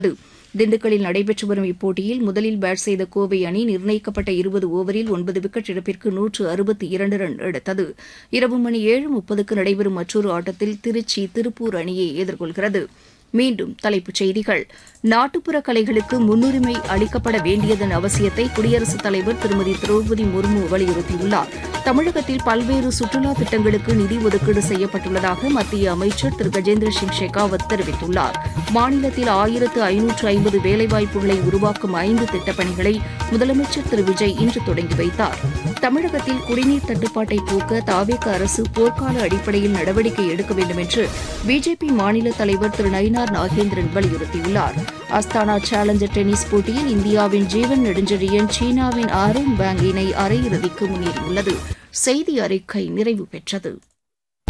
திண்டுக்கல்லில் நடைபெற்று வரும் இப்போட்டியில் முதலில் பேட் செய்த கோவை அணி நிர்ணயிக்கப்பட்ட இருபது ஓவரில் ஒன்பது விக்கெட் இழப்பிற்கு நூற்று அறுபத்தி இரண்டு ரன் எடுத்தது இரவு மணி ஏழு முப்பதுக்கு நடைபெறும் மற்றொரு ஆட்டத்தில் திருச்சி திருப்பூர் அணியை எதிர்கொள்கிறது மீண்டும் தலைப்புச் செய்திகள் நாட்டுப்புற கலைகளுக்கு முன்னுரிமை அளிக்கப்பட வேண்டியதன் அவசியத்தை குடியரசுத் தலைவர் திருமதி திரௌபதி முர்மு வலியுறுத்தியுள்ளார் தமிழகத்தில் பல்வேறு சுற்றுலா திட்டங்களுக்கு நிதி ஒதுக்கீடு செய்யப்பட்டுள்ளதாக மத்திய அமைச்சர் திரு கஜேந்திர சிங் ஷெகாவத் தெரிவித்துள்ளார் மாநிலத்தில் ஆயிரத்து ஐநூற்று ஐம்பது வேலைவாய்ப்புகளை உருவாக்கும் ஐந்து திட்டப்பணிகளை முதலமைச்சர் திரு விஜய் இன்று தொடங்கி வைத்தார் தமிழகத்தில் குடிநீர் தட்டுப்பாட்டை போக்க தாவேக அரசு போர்க்கால அடிப்படையில் நடவடிக்கை எடுக்க வேண்டும் என்று பிஜேபி மாநில தலைவர் திரு நயினார் நாகேந்திரன் வலியுறுத்தியுள்ளார் அஸ்தானா சேலஞ்சர் டென்னிஸ் போட்டியில் இந்தியாவின் ஜீவன் நெடுஞ்செழியன் சீனாவின் ஆரோன் பேங் இணை அரையிறுதிக்கு முன்னேறியுள்ளது செய்தி அறிக்கை நிறைவு பெற்றது